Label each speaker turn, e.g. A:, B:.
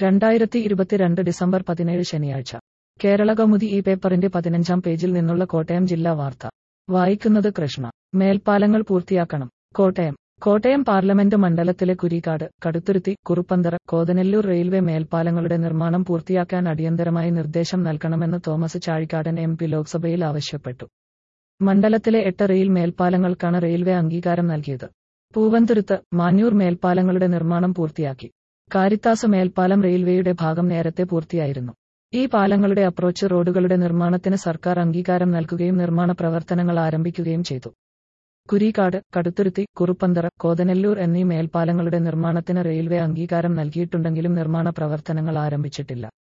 A: രണ്ടായിരത്തി ഇരുപത്തിരണ്ട് ഡിസംബർ പതിനേഴ് ശനിയാഴ്ച കേരള കൗമുദി ഈ പേപ്പറിന്റെ പതിനഞ്ചാം പേജിൽ നിന്നുള്ള കോട്ടയം ജില്ലാ വാർത്ത വായിക്കുന്നത് കൃഷ്ണ മേൽപ്പാലങ്ങൾ പൂർത്തിയാക്കണം കോട്ടയം കോട്ടയം പാർലമെന്റ് മണ്ഡലത്തിലെ കുരിക്കാട് കടുത്തുരുത്തി കുറുപ്പന്തറ കോതനെല്ലൂർ റെയിൽവേ മേൽപ്പാലങ്ങളുടെ നിർമ്മാണം പൂർത്തിയാക്കാൻ അടിയന്തരമായി നിർദ്ദേശം നൽകണമെന്ന് തോമസ് ചാഴിക്കാടൻ എം പി ലോക്സഭയിൽ ആവശ്യപ്പെട്ടു മണ്ഡലത്തിലെ എട്ട് റെയിൽ മേൽപ്പാലങ്ങൾക്കാണ് റെയിൽവേ അംഗീകാരം നൽകിയത് പൂവന്തുരുത്ത് മാഞ്ഞൂർ മേൽപ്പാലങ്ങളുടെ നിർമ്മാണം പൂർത്തിയാക്കി കാരിത്താസ് മേൽപ്പാലം റെയിൽവേയുടെ ഭാഗം നേരത്തെ പൂർത്തിയായിരുന്നു ഈ പാലങ്ങളുടെ അപ്രോച്ച് റോഡുകളുടെ നിർമ്മാണത്തിന് സർക്കാർ അംഗീകാരം നൽകുകയും നിർമ്മാണ പ്രവർത്തനങ്ങൾ ആരംഭിക്കുകയും ചെയ്തു കുരിക്കാട് കടുത്തുരുത്തി കുറുപ്പന്തറ കോതനെല്ലൂർ എന്നീ മേൽപ്പാലങ്ങളുടെ നിർമ്മാണത്തിന് റെയിൽവേ അംഗീകാരം നൽകിയിട്ടുണ്ടെങ്കിലും നിർമ്മാണ പ്രവർത്തനങ്ങൾ ആരംഭിച്ചിട്ടില്ല